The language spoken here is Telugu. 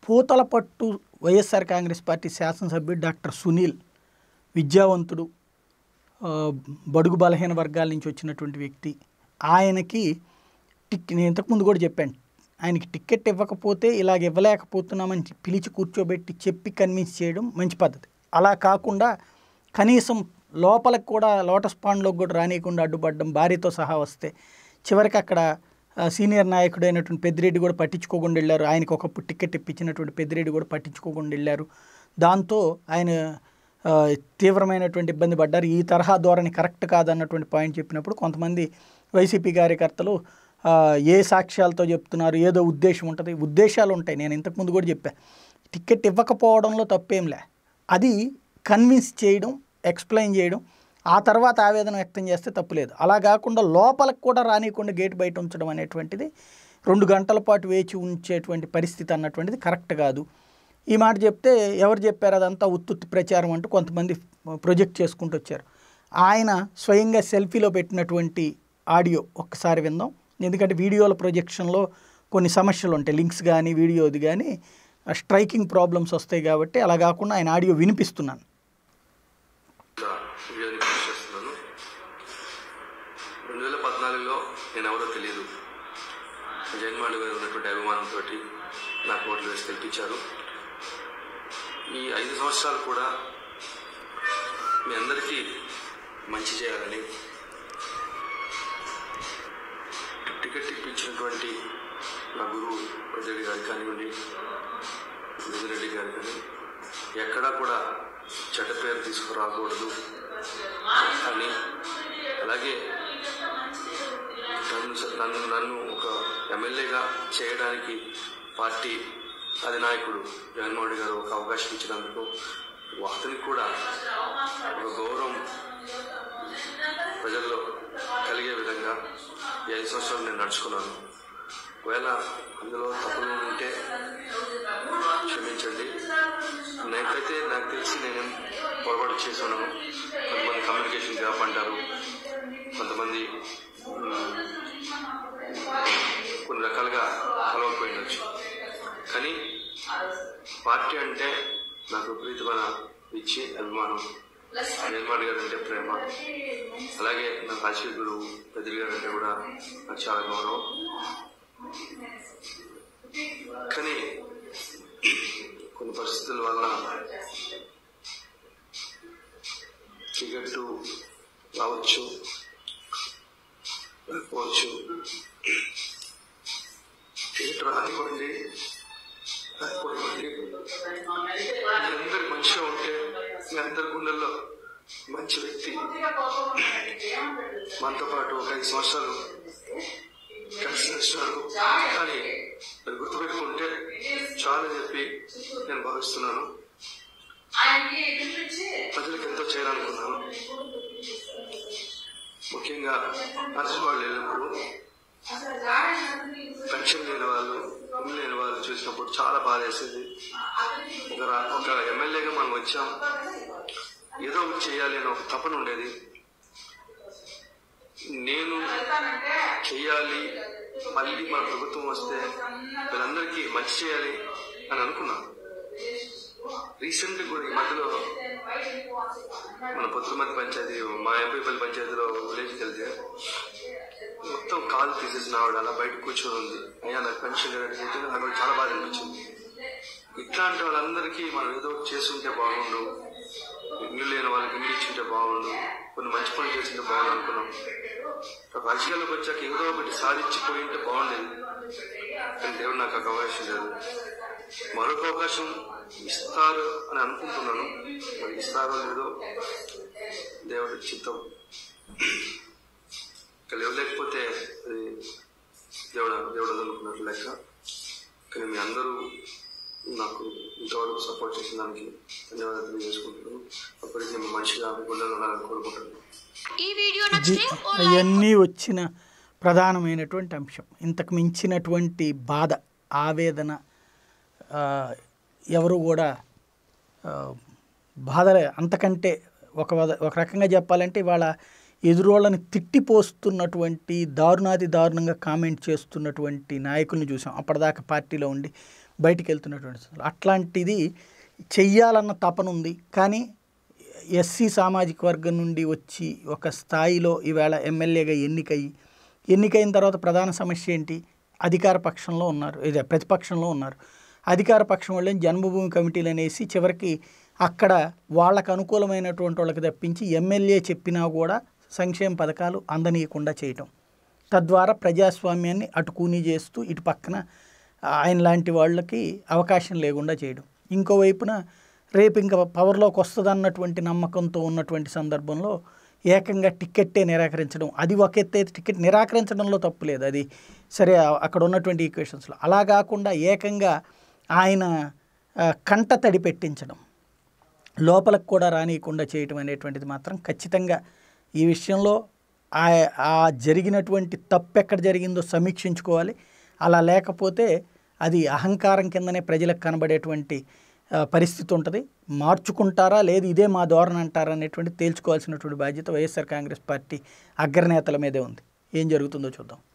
పూతలపట్టు వైఎస్ఆర్ కాంగ్రెస్ పార్టీ శాసనసభ్యుడు డాక్టర్ సునీల్ విద్యావంతుడు ఆ, బడుగు బలహీన వర్గాల నుంచి వచ్చినటువంటి వ్యక్తి ఆయనకి టిక్ నేను ఇంతకుముందు కూడా చెప్పాను ఆయనకి టికెట్ ఇవ్వకపోతే ఇలాగ ఇవ్వలేకపోతున్నామని పిలిచి కూర్చోబెట్టి చెప్పి కన్విన్స్ చేయడం మంచి పద్ధతి అలా కాకుండా కనీసం లోపలికి కూడా లోటస్ పాండ్లోకి కూడా రానియకుండా అడ్డుపడడం భార్యతో సహా వస్తే చివరికి అక్కడ ఆ, సీనియర్ నాయకుడు అయినటువంటి పెద్దిరెడ్డి కూడా పట్టించుకోకుండా వెళ్ళారు ఆయనకు ఒకప్పుడు టికెట్ ఇప్పించినటువంటి పెద్దిరెడ్డి కూడా పట్టించుకోకుండా వెళ్ళారు దాంతో ఆయన ఆ, తీవ్రమైనటువంటి ఇబ్బంది పడ్డారు ఈ తరహా ధోరణి కరెక్ట్ కాదన్నటువంటి పాయింట్ చెప్పినప్పుడు కొంతమంది వైసీపీ కార్యకర్తలు ఆ, ఏ సాక్ష్యాలతో చెప్తున్నారు ఏదో ఉద్దేశం ఉంటుంది ఉద్దేశాలు ఉంటాయి నేను ఇంతకుముందు కూడా చెప్పా టికెట్ ఇవ్వకపోవడంలో తప్పేంలే అది కన్విన్స్ చేయడం ఎక్స్ప్లెయిన్ చేయడం ఆ తర్వాత ఆవేదన వ్యక్తం చేస్తే తప్పులేదు అలా కాకుండా లోపలికి కూడా రానియకుండా గేట్ బయట ఉంచడం అనేటువంటిది రెండు గంటల పాటు వేచి ఉంచేటువంటి పరిస్థితి అన్నటువంటిది కరెక్ట్ కాదు ఈ మాట చెప్తే ఎవరు చెప్పారు అదంతా ఉత్తుత్తి ప్రచారం అంటూ కొంతమంది ప్రొజెక్ట్ చేసుకుంటూ వచ్చారు ఆయన స్వయంగా సెల్ఫీలో పెట్టినటువంటి ఆడియో ఒక్కసారి విందాం ఎందుకంటే వీడియోల ప్రొజెక్షన్లో కొన్ని సమస్యలు ఉంటాయి లింక్స్ కానీ వీడియోది కానీ స్ట్రైకింగ్ ప్రాబ్లమ్స్ వస్తాయి కాబట్టి అలా కాకుండా ఆయన ఆడియో వినిపిస్తున్నాను ఇంకా వీడియోని పోస్ట్ చేస్తున్నాను రెండు వేల పద్నాలుగులో నేను ఎవరో తెలియదు జగన్మోహన్ గారు ఉన్నటువంటి అభిమానంతో నాకు ఓట్లు వేసి గెలిపించారు ఈ ఐదు సంవత్సరాలు కూడా మీ అందరికీ మంచి చేయాలని టికెట్ ఇప్పించినటువంటి నా గురువు పెద్దరెడ్డి గారికి కానివ్వండి రెడ్డి గారు కానీ ఎక్కడా కూడా చెడ్డ పేరు తీసుకురాకూడదు అని అలాగే నన్ను నన్ను నన్ను ఒక ఎమ్మెల్యేగా చేయడానికి పార్టీ అధినాయకుడు జగన్మోహన్ రెడ్డి గారు ఒక అవకాశం ఇచ్చినందుకు అతనికి కూడా ఒక గౌరవం ప్రజల్లో కలిగే విధంగా ఈ ఐదు సంవత్సరాలు నేను నడుచుకున్నాను ఒకవేళ అందులో తప్పులు ఉంటే క్షమించండి నాకైతే నాకు తెలిసి నేను పొరపాటు చేశాను కొంతమంది కమ్యూనికేషన్ గ్యాప్ అంటారు కొంతమంది మ్, కొన్ని రకాలుగా కలవకపోయిండొచ్చు కానీ పార్టీ అంటే నాకు విపరీతమైన ఇచ్చి అభిమానం నిర్మాణ్ గారు అంటే ప్రేమ అలాగే నా రాజకీయ గురువు పెద్దలు గారు అంటే కూడా నాకు చాలా గౌరవం కానీ కొన్ని పరిస్థితుల వల్ల టికెట్ రావచ్చు రాకపోవచ్చు టికెట్ రానివ్వండి రాకపోనివ్వండి మీ అందరు మంచిగా ఉంటే మీ అందరి గుండెల్లో మంచి వ్యక్తి మనతో పాటు ఒక ఐదు సంవత్సరాలు కలిసి నడిచినారు కానీ మీరు గుర్తుపెట్టుకుంటే చాలా చెప్పి నేను భావిస్తున్నాను ప్రజలకు ఎంతో చేయాలనుకున్నాను ముఖ్యంగా అర్జున్ వాళ్ళు వెళ్ళినప్పుడు పెన్షన్ లేని వాళ్ళు ఇల్లు లేని వాళ్ళు చూసినప్పుడు చాలా బాధ వేసేది ఒక రా- ఒక ఎమ్మెల్యేగా మనం వచ్చాం ఏదో ఒకటి చేయాలి అని ఒక తపన ఉండేది నేను చెయ్యాలి మళ్ళీ మన ప్రభుత్వం వస్తే వీళ్ళందరికీ మంచి చేయాలి అని అనుకున్నాను రీసెంట్ కూడా ఈ మధ్యలో మన పొత్తుమతి పంచాయతీ మా ఎంపీపల్లి పంచాయతీలో విలేజ్కి వెళ్తే మొత్తం కాలు తీసేసిన ఆవిడ అలా బయట కూర్చొని ఉంది అయ్యా నాకు పెన్షన్ లేదంటే నాకు చాలా బాధ అనిపించింది ఇట్లాంటి వాళ్ళందరికీ మనం ఏదో ఒకటి చేస్తుంటే బాగుండు ఇల్లు లేని వాళ్ళకి ఇల్లు ఇచ్చింటే బాగుండు కొన్ని మంచి పనులు చేస్తుంటే బాగుండు అనుకున్నాం రాజకీయాల్లోకి వచ్చాక ఏదో ఒకటి సాధించిపోయి ఉంటే బాగుండేది కానీ దేవుడు నాకు ఒక అవకాశం లేదు మరొక అవకాశం ఇస్తారు అని అనుకుంటున్నాను మరి ఇస్తారో లేదో దేవుడి చిత్తం ఇక లేకపోతే అది దేవుడు దేవుడు అనుకున్నట్లు లెక్క కానీ మీ అందరూ నాకు ఇంతవరకు సపోర్ట్ చేసిన దానికి ధన్యవాదాలు తెలియజేసుకుంటున్నాను అప్పటికి నేను మనిషిగా మీ గుండెలు ఉండాలని కోరుకుంటున్నాను ఈ వీడియో ఇది నచ్చితే ఓ లైక్ అవన్నీ వచ్చిన ప్రధానమైనటువంటి అంశం ఇంతకు మించినటువంటి బాధ ఆవేదన ఆ, ఎవరు కూడా ఆ, బాధ అంతకంటే ఒక వద- ఒక రకంగా చెప్పాలంటే ఇవాళ ఎదురోళ్ళని తిట్టిపోస్తున్నటువంటి దారుణాది దారుణంగా కామెంట్ చేస్తున్నటువంటి నాయకుల్ని చూసాం అప్పటిదాకా పార్టీలో ఉండి బయటికి వెళ్తున్నటువంటి సందర్భం. అట్లాంటిది చెయ్యాలన్న తపన ఉంది కానీ ఎస్సీ సామాజిక వర్గం నుండి వచ్చి ఒక స్థాయిలో ఈవేళ ఎమ్మెల్యేగా ఎన్నికయ్యి ఎన్నికైన తర్వాత ప్రధాన సమస్య ఏంటి అధికార పక్షంలో ఉన్నారు ఇదే ప్రతిపక్షంలో ఉన్నారు అధికార పక్షం వాళ్ళని జన్మభూమి కమిటీలు అనేసి చివరికి అక్కడ వాళ్ళకు అనుకూలమైనటువంటి వాళ్ళకి తప్పించి ఎమ్మెల్యే చెప్పినా కూడా సంక్షేమ పథకాలు అందనీయకుండా చేయటం తద్వారా ప్రజాస్వామ్యాన్ని అటు కూనీ చేస్తూ ఇటు పక్కన ఆయన లాంటి వాళ్ళకి అవకాశం లేకుండా చేయడం ఇంకోవైపున రేపు ఇంకా పవర్లోకి వస్తుందన్నటువంటి నమ్మకంతో ఉన్నటువంటి సందర్భంలో ఏకంగా టికెట్టే నిరాకరించడం అది ఒక ఎత్తు అయితే టికెట్ నిరాకరించడంలో తప్పు లేదు అది సరే ఆ- అక్కడ ఉన్నటువంటి ఈక్వేషన్స్లో అలా కాకుండా ఏకంగా ఆయన ఆ, కంట తడి పెట్టించడం లోపలకు కూడా రానియకుండా చేయటం అనేటువంటిది మాత్రం ఖచ్చితంగా ఈ విషయంలో ఆ ఆ జరిగినటువంటి తప్పు ఎక్కడ జరిగిందో సమీక్షించుకోవాలి అలా లేకపోతే అది అహంకారం కిందనే ప్రజలకు కనబడేటువంటి ఆ, పరిస్థితి ఉంటుంది మార్చుకుంటారా లేదు ఇదే మా ధోరణి అంటారా అనేటువంటి తేల్చుకోవాల్సినటువంటి బాధ్యత వైఎస్ఆర్ కాంగ్రెస్ పార్టీ అగ్రనేతల మీదే ఉంది ఏం జరుగుతుందో చూద్దాం